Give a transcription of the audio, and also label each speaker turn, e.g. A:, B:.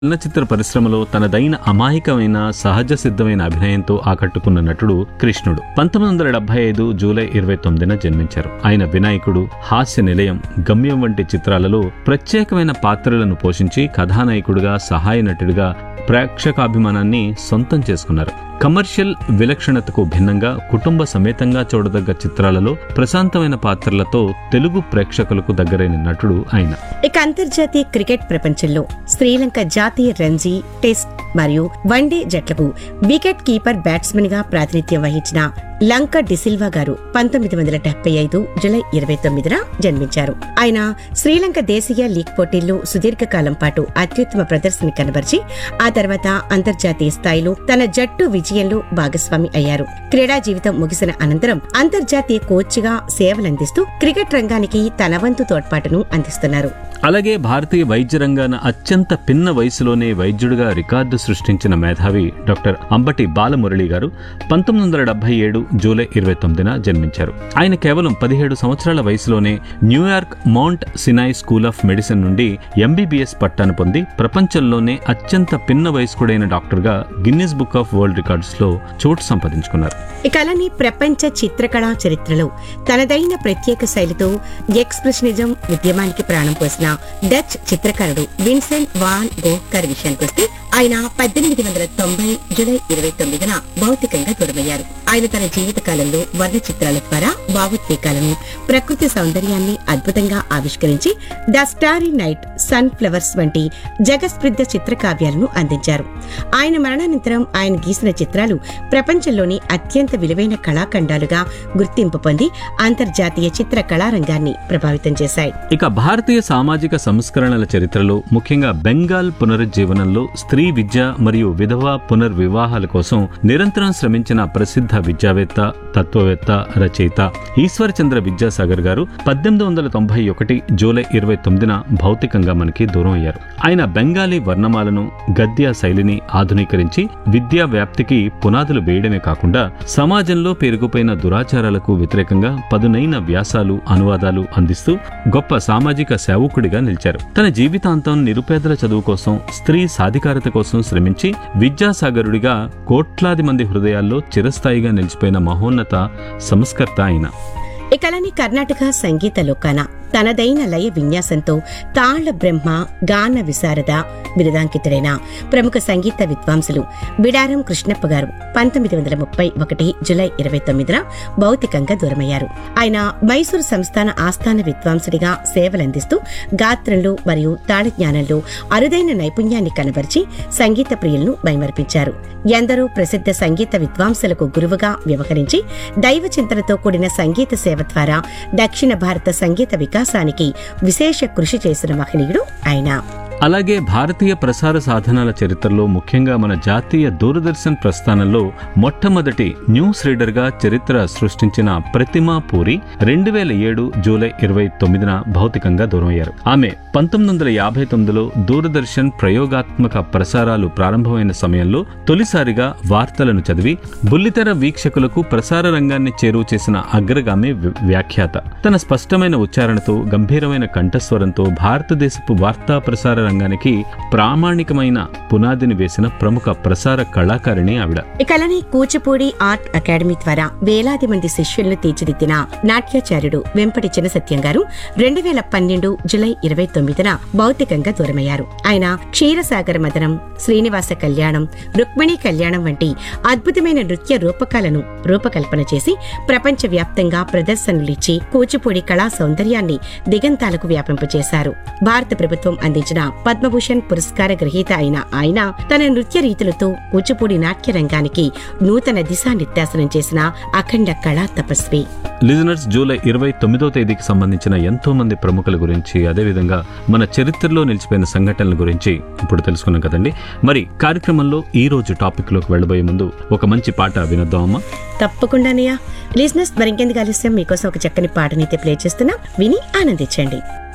A: చలనచిత్ర పరిశ్రమలో తనదైన అమాయకమైన సహజ సిద్ధమైన అభినయంతో ఆకట్టుకున్న నటుడు కృష్ణుడు పంతొమ్మిది వందల డెబ్బై ఐదు జూలై ఇరవై తొమ్మిదిన జన్మించారు ఆయన వినాయకుడు హాస్య నిలయం గమ్యం వంటి చిత్రాలలో ప్రత్యేకమైన పాత్రలను పోషించి కథానాయకుడిగా సహాయ నటుడిగా ప్రేక్షకాభిమానాన్ని సొంతం చేసుకున్నారు కమర్షియల్ విలక్షణతకు భిన్నంగా కుటుంబ సమేతంగా చూడదగ్గ చిత్రాలలో ప్రశాంతమైన పాత్రలతో తెలుగు ప్రేక్షకులకు దగ్గరైన నటుడు ఆయన
B: ఇక అంతర్జాతీయ క్రికెట్ ప్రపంచంలో శ్రీలంక జాతీయ రంజీ టెస్ట్ మరియు వన్డే జట్లకు వికెట్ కీపర్ బ్యాట్స్మెన్ గా ప్రాతినిధ్యం వహించిన లంక డిసిల్వా గారు పంతొమ్మిది వందల డెబ్బై ఐదు జులై ఇరవై తొమ్మిదిన జన్మించారు ఆయన శ్రీలంక దేశీయ లీగ్ పోటీల్లో సుదీర్ఘకాలం పాటు అత్యుత్తమ ప్రదర్శన కనబరిచి ఆ తర్వాత అంతర్జాతీయ స్థాయిలో తన జట్టు విజయంలో భాగస్వామి అయ్యారు క్రీడా జీవితం ముగిసిన అనంతరం అంతర్జాతీయ కోచ్గా సేవలందిస్తూ క్రికెట్ రంగానికి తన వంతు తోడ్పాటును అందిస్తున్నారు
A: అలాగే భారతీయ వైద్య రంగాన అత్యంత పిన్న వయసులోనే వైద్యుడిగా రికార్డు సృష్టించిన మేధావి డాక్టర్ అంబటి బాలమురళి గారు పంతొమ్మిది వందల డెబ్బై ఏడు జూలై ఇరవై తొమ్మిదిన జన్మించారు ఆయన కేవలం పదిహేడు సంవత్సరాల వయసులోనే New York mount Sinai school of medicine నుండి ఎంబీబీఎస్ పట్టాను పొంది ప్రపంచంలోనే అత్యంత పిన్న వయస్కుడైన డాక్టర్గా Guinness book of world records లో చోటు సంపాదించుకున్నారు
B: ఇక అలానే ప్రపంచ చిత్రకళా చరిత్రలో తనదైన ప్రత్యేక శైలితో ఎక్స్ప్రెషనిజం ఉద్యమానికి ప్రాణం పోసిన డచ్ చిత్రకారుడు విన్సెంట్ వాన్ గోహ్కర్ విషయానికొస్తే ఆయన పద్దెనిమిది వందల తొంభై జులై ఇరవై తొమ్మిదిన భౌతికంగా దూరమయ్యారు ఆయన తన జీవిత కాలంలో వర్ణ చిత్రాల ద్వారా భావోద్వేగాలను ప్రకృతి సౌందర్యాన్ని అద్భుతంగా ఆవిష్కరించి the starry night sunflowers వంటి జగస్ప్రిద్ధ చిత్రకావ్యాలను అందించారు ఆయన మరణానంతరం ఆయన గీసిన చిత్రాలు ప్రపంచంలోని అత్యంత విలువైన కళాఖండాలుగా గుర్తింపు పొంది అంతర్జాతీయ చిత్ర కళారంగాన్ని ప్రభావితం చేశాయి
A: ఇక భారతీయ సామాజిక సంస్కరణల చరిత్రలో ముఖ్యంగా బెంగాల్ పునరుజ్జీవనంలో స్త్రీ విద్య మరియు విధవా పునర్వివాహాల కోసం నిరంతరం శ్రమించిన ప్రసిద్ధ విద్యావేత్త తత్వవేత్త రచయిత ఈశ్వరచంద్ర విద్యాసాగర్ గారు పద్దెనిమిది వందల తొంభై ఒకటి జూలై ఇరవై తొమ్మిదిన భౌతికంగా మనకి దూరం అయ్యారు ఆయన బెంగాలీ వర్ణమాలను గద్య శైలిని ఆధునీకరించి విద్యా వ్యాప్తికి పునాదులు వేయడమే కాకుండా సమాజంలో పెరిగిపోయిన దురాచారాలకు వ్యతిరేకంగా పదునైన వ్యాసాలు అనువాదాలు అందిస్తూ గొప్ప సామాజిక సేవకుడిగా నిలిచారు తన జీవితాంతం నిరుపేదల చదువు కోసం స్త్రీ సాధికారత కోసం శ్రమించి విద్యాసాగరుడిగా కోట్లాది మంది హృదయాల్లో చిరస్థాయిగా నిలిచిపోయిన మహోన్నత సంస్కర్త ఆయన
B: ఇక అలానే కర్ణాటక సంగీత లోకాన తనదైన లయ విన్యాసంతో తాళ్ల బ్రహ్మ గాన విశారద బిరుదాంకితుడైన ప్రముఖ సంగీత విద్వాంసులు బిడారం కృష్ణప్ప గారు పంతొమ్మిది వందల ముప్పై ఒకటి జులై ఇరవై తొమ్మిదిన భౌతికంగా దూరమయ్యారు ఆయన మైసూరు సంస్థాన ఆస్థాన విద్వాంసుడిగా సేవలందిస్తూ గాత్రంలో మరియు తాళ జ్ఞానంలో అరుదైన నైపుణ్యాన్ని కనబరిచి సంగీత ప్రియులను మైమర్పించారు ఎందరో ప్రసిద్ధ సంగీత విద్వాంసులకు గురువుగా వ్యవహరించి దైవ చింతనతో కూడిన సంగీత సేవ ద్వారా దక్షిణ భారత సంగీత వికాసానికి విశేష కృషి చేసిన మహనీయుడు ఆయన
A: అలాగే భారతీయ ప్రసార సాధనాల చరిత్రలో ముఖ్యంగా మన జాతీయ దూరదర్శన్ ప్రస్థానంలో మొట్టమొదటి న్యూస్ రీడర్గా చరిత్ర సృష్టించిన ప్రతిమా పూరి రెండు వేల ఏడు జూలై ఇరవై తొమ్మిదిన భౌతికంగా దూరమయ్యారు ఆమె పంతొమ్మిది వందల యాభై తొమ్మిదిలో దూరదర్శన్ ప్రయోగాత్మక ప్రసారాలు ప్రారంభమైన సమయంలో తొలిసారిగా వార్తలను చదివి బుల్లితెర వీక్షకులకు ప్రసార రంగాన్ని చేరువ చేసిన అగ్రగామి వి- వ్యాఖ్యాత తన స్పష్టమైన ఉచ్చారణతో గంభీరమైన కంఠస్వరంతో భారతదేశపు వార్తా ప్రసార రంగానికి ప్రామాణికమైన పునాదిని వేసిన ప్రముఖ ప్రసార కళాకారిణి ఆవిడ
B: ఇక అలానే కూచిపూడి ఆర్ట్ అకాడమీ ద్వారా వేలాది మంది శిష్యులను తీర్చిదిద్దిన నాట్యాచార్యుడు వెంపటి చినసత్యం గారు రెండు వేల పన్నెండు జులై ఇరవై తొమ్మిదిన భౌతికంగా దూరమయ్యారు ఆయన క్షీరసాగర మదనం శ్రీనివాస కళ్యాణం రుక్మిణి కళ్యాణం వంటి అద్భుతమైన నృత్య రూపకాలను రూపకల్పన చేసి ప్రపంచ వ్యాప్తంగా ప్రదర్శనలిచ్చి కూచిపూడి కళా సౌందర్యాన్ని దిగంతాలకు వ్యాపింపచేశారు భారత ప్రభుత్వం అందించిన పద్మభూషణ్ పురస్కార గ్రహీత అయిన ఆయన తన నృత్య రీతులతో కూచిపూడి నాట్య రంగానికి నూతన దిశానిర్దేశనం చేసిన అఖండ కళా తపస్వి
A: లిజనర్స్ జూలై ఇరవై తొమ్మిదో తేదీకి సంబంధించిన ఎంతో మంది ప్రముఖుల గురించి అదేవిధంగా మన చరిత్రలో నిలిచిపోయిన సంఘటనల గురించి ఇప్పుడు తెలుసుకున్నాం కదండి మరి కార్యక్రమంలో ఈ రోజు టాపిక్ లోకి వెళ్ళబోయే ముందు ఒక మంచి పాట వినొద్దామమ్మా
B: తప్పకుండానయ్యా లిజినెస్ మరింకెందుకు ఆలస్యం మీకోసం ఒక చక్కని పాటనైతే ప్లే చేస్తున్నా విని ఆనందించండి